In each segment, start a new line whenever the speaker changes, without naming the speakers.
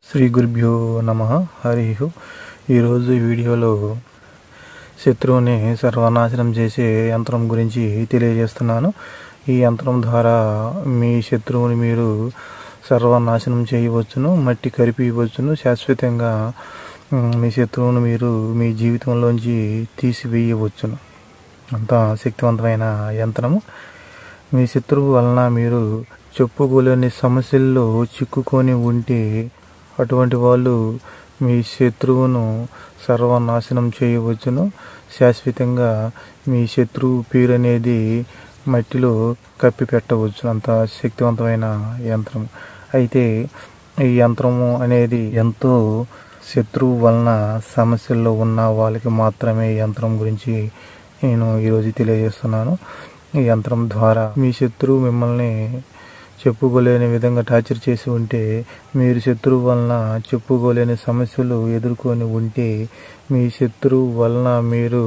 శ్రీ గురుభ్యో నమ హరి ఈరోజు ఈ వీడియోలో శత్రువుని సర్వనాశనం చేసే యంత్రం గురించి తెలియజేస్తున్నాను ఈ యంత్రం ద్వారా మీ శత్రువుని మీరు సర్వనాశనం చేయవచ్చును మట్టి కరిపివచ్చును శాశ్వతంగా మ్, మీ శత్రువును మీరు మీ జీవితంలోంచి తీసివేయవచ్చును అంత శక్తివంతమైన యంత్రము మీ శత్రువు వలన మీరు చెప్పుకోలేని సమస్యల్లో చిక్కుకొని ఉంటే అటువంటి వాళ్ళు మీ శత్రువును సర్వనాశనం చేయవచ్చును శాశ్వతంగా మీ శత్రువు పేరు అనేది మట్టిలో కప్పి పెట్టవచ్చు అంత శక్తివంతమైన యంత్రం అయితే ఈ యంత్రము అనేది ఎంతో శత్రువు వలన సమస్యల్లో ఉన్న వాళ్ళకి మాత్రమే ఈ యంత్రం గురించి నేను ఈరోజు తెలియజేస్తున్నాను ఈ యంత్రం ద్వారా మీ శత్రువు మిమ్మల్ని చెప్పుకోలేని విధంగా టార్చర్ చేసి ఉంటే మీరు శత్రువు వలన చెప్పుకోలేని సమస్యలు ఎదుర్కొని ఉంటే మీ శత్రువు వలన మీరు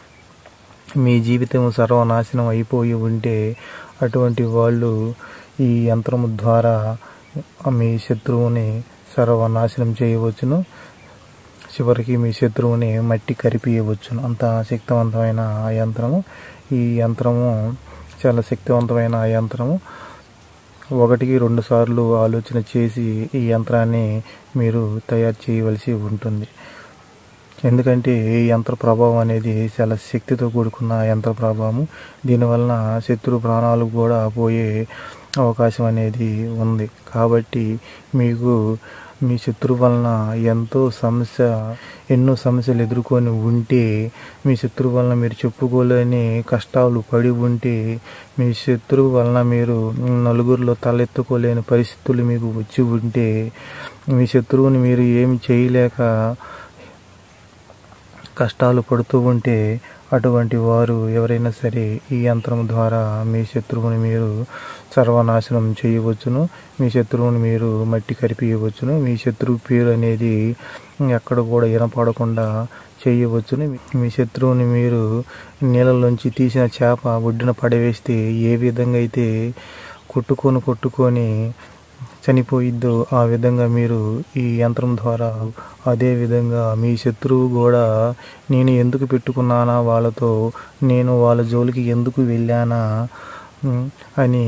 మీ జీవితం సర్వనాశనం అయిపోయి ఉంటే అటువంటి వాళ్ళు ఈ యంత్రము ద్వారా మీ శత్రువుని సర్వనాశనం చేయవచ్చును చివరికి మీ శత్రువుని మట్టి కరిపియవచ్చును అంత శక్తివంతమైన ఆ యంత్రము ఈ యంత్రము చాలా శక్తివంతమైన ఆ యంత్రము ఒకటికి రెండు సార్లు ఆలోచన చేసి ఈ యంత్రాన్ని మీరు తయారు చేయవలసి ఉంటుంది ఎందుకంటే ఈ యంత్ర ప్రభావం అనేది చాలా శక్తితో కూడుకున్న యంత్ర ప్రభావం దీనివలన శత్రు ప్రాణాలు కూడా పోయే అవకాశం అనేది ఉంది కాబట్టి మీకు మీ శత్రు వలన ఎంతో సమస్య ఎన్నో సమస్యలు ఎదుర్కొని ఉంటే మీ శత్రువు వలన మీరు చెప్పుకోలేని కష్టాలు పడి ఉంటే మీ శత్రువు వలన మీరు నలుగురిలో తలెత్తుకోలేని పరిస్థితులు మీకు వచ్చి ఉంటే మీ శత్రువుని మీరు ఏమి చేయలేక కష్టాలు పడుతూ ఉంటే అటువంటి వారు ఎవరైనా సరే ఈ యంత్రం ద్వారా మీ శత్రువుని మీరు సర్వనాశనం చేయవచ్చును మీ శత్రువుని మీరు మట్టి కరిపియవచ్చును మీ శత్రువు పేరు అనేది ఎక్కడ కూడా వినపడకుండా చేయవచ్చును మీ శత్రువుని మీరు నీళ్ళలోంచి తీసిన చేప ఒడ్డున పడవేస్తే ఏ విధంగా అయితే కొట్టుకొని కొట్టుకొని చనిపోయిద్దో ఆ విధంగా మీరు ఈ యంత్రం ద్వారా అదే విధంగా మీ శత్రువు కూడా నేను ఎందుకు పెట్టుకున్నానా వాళ్ళతో నేను వాళ్ళ జోలికి ఎందుకు వెళ్ళానా ఉమ్, అని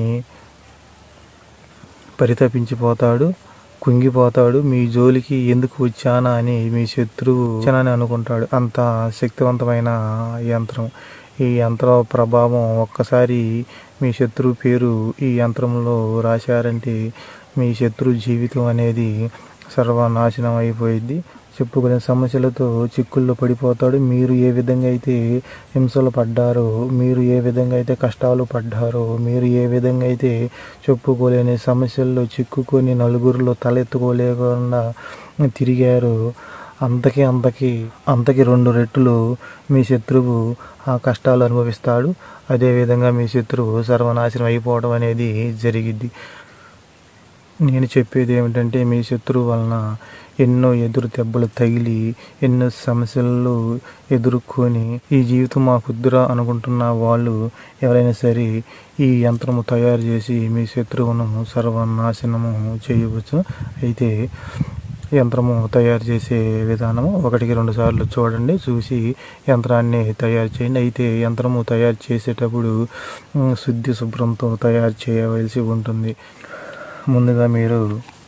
పరితపించిపోతాడు కుంగిపోతాడు మీ జోలికి ఎందుకు వచ్చానా అని మీ శత్రువు వచ్చానని అనుకుంటాడు అంత శక్తివంతమైన యంత్రం ఈ యంత్ర ప్రభావం ఒక్కసారి మీ శత్రువు పేరు ఈ యంత్రంలో రాశారంటే మీ శత్రు జీవితం అనేది సర్వనాశనం అయిపోయింది చెప్పుకునే సమస్యలతో చిక్కుల్లో పడిపోతాడు మీరు ఏ విధంగా అయితే హింసలు పడ్డారో మీరు ఏ విధంగా అయితే కష్టాలు పడ్డారో మీరు ఏ విధంగా అయితే చెప్పుకోలేని సమస్యల్లో చిక్కుకొని నలుగురిలో తలెత్తుకోలేకుండా తిరిగారో అంతకి అంతకి అంతకి రెండు రెట్లు మీ శత్రువు ఆ కష్టాలు అనుభవిస్తాడు అదేవిధంగా మీ శత్రువు సర్వనాశనం అయిపోవడం అనేది జరిగిద్ది నేను చెప్పేది ఏమిటంటే మీ శత్రువు వలన ఎన్నో ఎదురు దెబ్బలు తగిలి ఎన్నో సమస్యలు ఎదుర్కొని ఈ జీవితం మా కుదురా అనుకుంటున్న వాళ్ళు ఎవరైనా సరే ఈ యంత్రము తయారు చేసి మీ శత్రువును సర్వనాశనము చేయవచ్చు అయితే యంత్రము తయారు చేసే విధానము ఒకటికి రెండు సార్లు చూడండి చూసి యంత్రాన్ని తయారు చేయండి అయితే యంత్రము తయారు చేసేటప్పుడు ఉమ్, శుద్ధి శుభ్రంతో తయారు చేయవలసి ఉంటుంది ముందుగా మీరు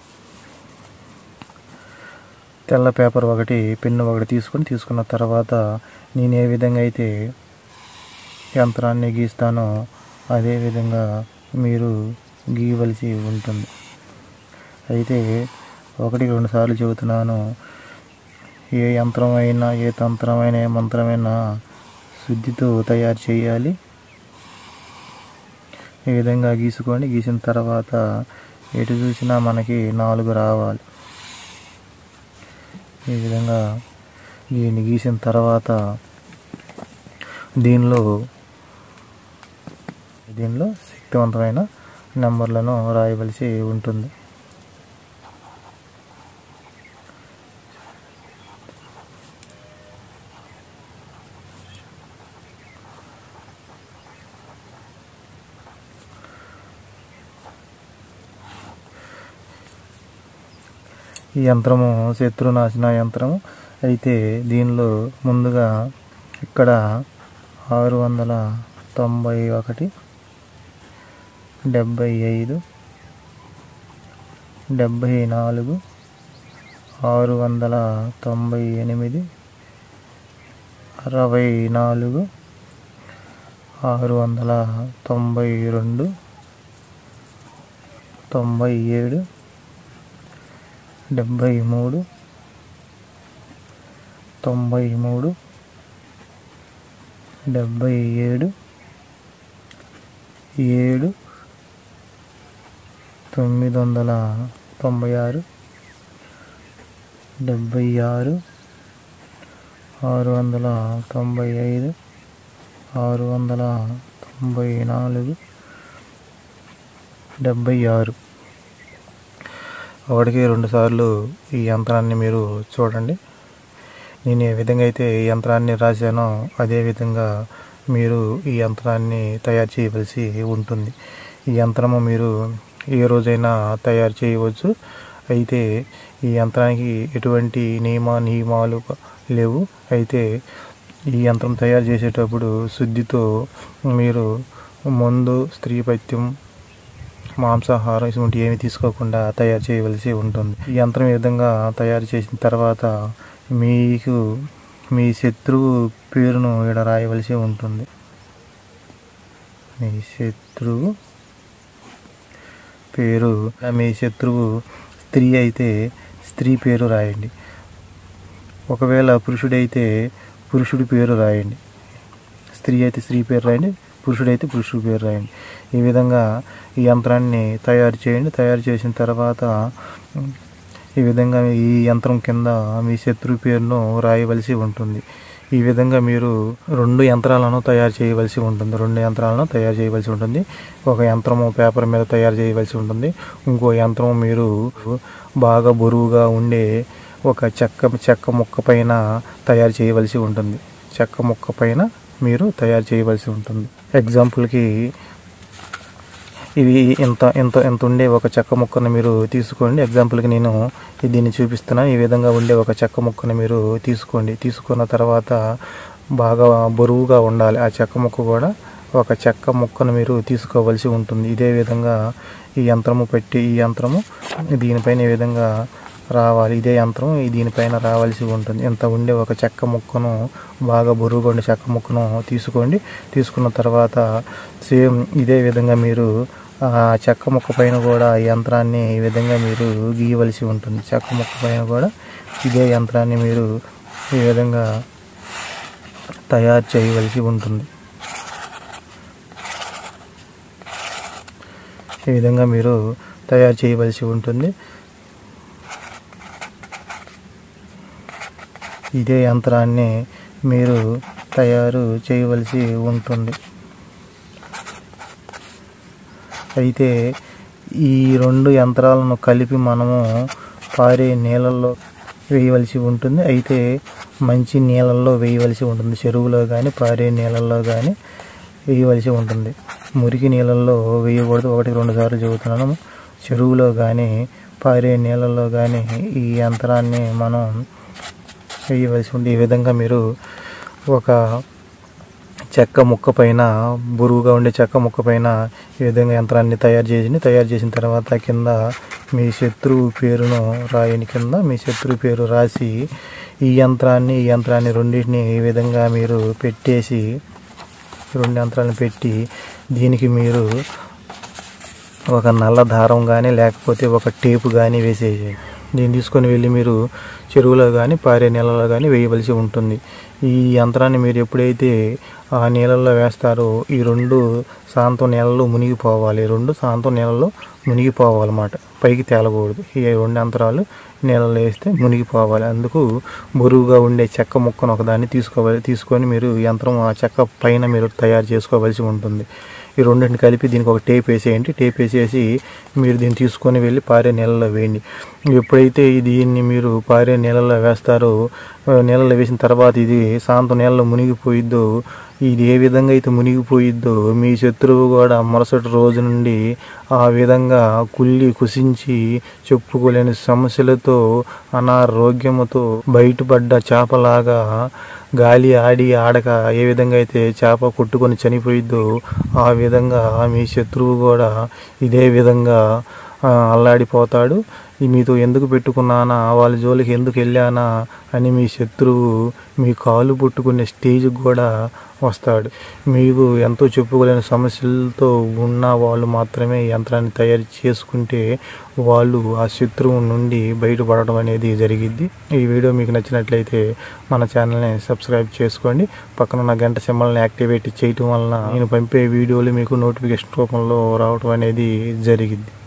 తెల్ల పేపర్ ఒకటి పెన్ను ఒకటి తీసుకొని తీసుకున్న తర్వాత నేను ఏ విధంగా అయితే యంత్రాన్ని గీస్తానో అదే విధంగా మీరు గీయవలసి ఉంటుంది అయితే ఒకటి రెండు సార్లు చెబుతున్నాను ఏ యంత్రమైనా ఏ తంత్రమైనా ఏ మంత్రమైనా శుద్ధితో తయారు చేయాలి ఈ విధంగా గీసుకోండి గీసిన తర్వాత ఎటు చూసినా మనకి నాలుగు రావాలి ఈ విధంగా దీన్ని గీసిన తర్వాత దీనిలో దీనిలో శక్తివంతమైన నెంబర్లను రాయవలసి ఉంటుంది ఈ యంత్రము శత్రునాశన యంత్రము అయితే దీనిలో ముందుగా ఇక్కడ ఆరు వందల తొంభై ఒకటి డెబ్భై ఐదు డెబ్భై నాలుగు ఆరు వందల తొంభై ఎనిమిది అరవై నాలుగు ఆరు వందల తొంభై రెండు తొంభై ఏడు డెబ్భై మూడు తొంభై మూడు డెబ్భై ఏడు ఏడు తొమ్మిది వందల తొంభై ఆరు డెబ్భై ఆరు ఆరు వందల తొంభై ఐదు ఆరు వందల తొంభై నాలుగు డెబ్భై ఆరు ఒకటికి రెండు సార్లు ఈ యంత్రాన్ని మీరు చూడండి నేను ఏ విధంగా అయితే ఈ యంత్రాన్ని రాశానో అదే విధంగా మీరు ఈ యంత్రాన్ని తయారు చేయవలసి ఉంటుంది ఈ యంత్రము మీరు ఏ రోజైనా తయారు చేయవచ్చు అయితే ఈ యంత్రానికి ఎటువంటి నియమ నియమాలు లేవు అయితే ఈ యంత్రం తయారు చేసేటప్పుడు శుద్ధితో మీరు మందు స్త్రీపత్యం మాంసాహారం ఇటువంటి ఏమి తీసుకోకుండా తయారు చేయవలసి ఉంటుంది ఈ యంత్రం ఈ విధంగా తయారు చేసిన తర్వాత మీకు మీ శత్రువు పేరును ఇక్కడ రాయవలసి ఉంటుంది మీ శత్రువు పేరు మీ శత్రువు స్త్రీ అయితే స్త్రీ పేరు రాయండి ఒకవేళ పురుషుడైతే పురుషుడి పేరు రాయండి స్త్రీ అయితే స్త్రీ పేరు రాయండి పురుషుడైతే పురుషుడి పేరు రాయండి ఈ విధంగా ఈ యంత్రాన్ని తయారు చేయండి తయారు చేసిన తర్వాత ఈ విధంగా ఈ యంత్రం కింద మీ శత్రువు పేరును రాయవలసి ఉంటుంది ఈ విధంగా మీరు రెండు యంత్రాలను తయారు చేయవలసి ఉంటుంది రెండు యంత్రాలను తయారు చేయవలసి ఉంటుంది ఒక యంత్రము పేపర్ మీద తయారు చేయవలసి ఉంటుంది ఇంకో యంత్రం మీరు బాగా బరువుగా ఉండే ఒక చెక్క చెక్క ముక్క పైన తయారు చేయవలసి ఉంటుంది చెక్క ముక్క పైన మీరు తయారు చేయవలసి ఉంటుంది ఎగ్జాంపుల్కి ఇవి ఇంత ఇంత ఇంత ఉండే ఒక చెక్క ముక్కను మీరు తీసుకోండి ఎగ్జాంపుల్కి నేను దీన్ని చూపిస్తున్నాను ఈ విధంగా ఉండే ఒక చెక్క ముక్కను మీరు తీసుకోండి తీసుకున్న తర్వాత బాగా బరువుగా ఉండాలి ఆ చెక్క ముక్క కూడా ఒక చెక్క ముక్కను మీరు తీసుకోవలసి ఉంటుంది ఇదే విధంగా ఈ యంత్రము పెట్టి ఈ యంత్రము దీనిపైన ఈ విధంగా రావాలి ఇదే యంత్రం ఈ దీనిపైన రావాల్సి ఉంటుంది ఇంత ఉండే ఒక చెక్క ముక్కను బాగా బరువుగా ఉండే చెక్క ముక్కను తీసుకోండి తీసుకున్న తర్వాత సేమ్ ఇదే విధంగా మీరు ఆ చెక్క ముక్క పైన కూడా ఈ యంత్రాన్ని ఈ విధంగా మీరు గీయవలసి ఉంటుంది చెక్క ముక్క పైన కూడా ఇదే యంత్రాన్ని మీరు ఈ విధంగా తయారు చేయవలసి ఉంటుంది ఈ విధంగా మీరు తయారు చేయవలసి ఉంటుంది ఇదే యంత్రాన్ని మీరు తయారు చేయవలసి ఉంటుంది అయితే ఈ రెండు యంత్రాలను కలిపి మనము పారే నీళ్ళల్లో వేయవలసి ఉంటుంది అయితే మంచి నీళ్ళల్లో వేయవలసి ఉంటుంది చెరువులో కానీ పారే నీళ్ళల్లో కానీ వేయవలసి ఉంటుంది మురికి నీళ్ళల్లో వేయకూడదు ఒకటి రెండు సార్లు చెబుతున్నాను చెరువులో కానీ పారే నీళ్ళల్లో కానీ ఈ యంత్రాన్ని మనం వేయవలసి ఉంది ఈ విధంగా మీరు ఒక చెక్క ముక్క పైన బరువుగా ఉండే చెక్క ముక్క పైన ఈ విధంగా యంత్రాన్ని తయారు చేసి తయారు చేసిన తర్వాత కింద మీ శత్రువు పేరును రాయని కింద మీ శత్రువు పేరు రాసి ఈ యంత్రాన్ని ఈ యంత్రాన్ని రెండింటిని ఈ విధంగా మీరు పెట్టేసి రెండు యంత్రాలను పెట్టి దీనికి మీరు ఒక నల్ల దారం కానీ లేకపోతే ఒక టేపు కానీ వేసేసి దీన్ని తీసుకొని వెళ్ళి మీరు చెరువులో కానీ పారే నీళ్ళలో కానీ వేయవలసి ఉంటుంది ఈ యంత్రాన్ని మీరు ఎప్పుడైతే ఆ నీళ్ళల్లో వేస్తారో ఈ రెండు సాంతం నీళ్ళలో మునిగిపోవాలి రెండు సాంతం నీళ్ళలో మునిగిపోవాలన్నమాట పైకి తేలకూడదు ఈ రెండు యంత్రాలు నీళ్ళలో వేస్తే మునిగిపోవాలి అందుకు బరువుగా ఉండే చెక్క ముక్కను ఒకదాన్ని తీసుకోవాలి తీసుకొని మీరు యంత్రం ఆ చెక్క పైన మీరు తయారు చేసుకోవాల్సి ఉంటుంది ఈ రెండింటిని కలిపి దీనికి ఒక టేప్ వేసేయండి టేప్ వేసేసి మీరు దీన్ని తీసుకొని వెళ్ళి పారే నీళ్ళలో వేయండి ఎప్పుడైతే దీన్ని మీరు పారే నీళ్ళలో వేస్తారో ఆ, నీళ్ళలో వేసిన తర్వాత ఇది సాయంత్రం నీళ్ళలో మునిగిపోయిద్దో ఇది ఏ విధంగా అయితే మునిగిపోయిద్దో మీ శత్రువు కూడా మరుసటి రోజు నుండి ఆ విధంగా కుళ్ళి కుసించి చెప్పుకోలేని సమస్యలతో అనారోగ్యముతో బయటపడ్డ చేపలాగా గాలి ఆడి ఆడక ఏ విధంగా అయితే చేప కొట్టుకొని చనిపోయిద్దో ఆ విధంగా మీ శత్రువు కూడా ఇదే విధంగా ఆ, అల్లాడిపోతాడు ఈ మీతో ఎందుకు పెట్టుకున్నానా వాళ్ళ జోలికి ఎందుకు వెళ్ళానా అని మీ శత్రువు మీ కాలు పుట్టుకునే స్టేజ్కి కూడా వస్తాడు మీకు ఎంతో చెప్పుకోలేని సమస్యలతో ఉన్న వాళ్ళు మాత్రమే ఈ యంత్రాన్ని తయారు చేసుకుంటే వాళ్ళు ఆ శత్రువు నుండి బయటపడడం అనేది జరిగిద్ది ఈ వీడియో మీకు నచ్చినట్లయితే మన ఛానల్ని సబ్స్క్రైబ్ చేసుకోండి పక్కన ఉన్న గంట సింబల్ని యాక్టివేట్ చేయటం వలన నేను పంపే వీడియోలు మీకు నోటిఫికేషన్ రూపంలో రావడం అనేది జరిగిద్ది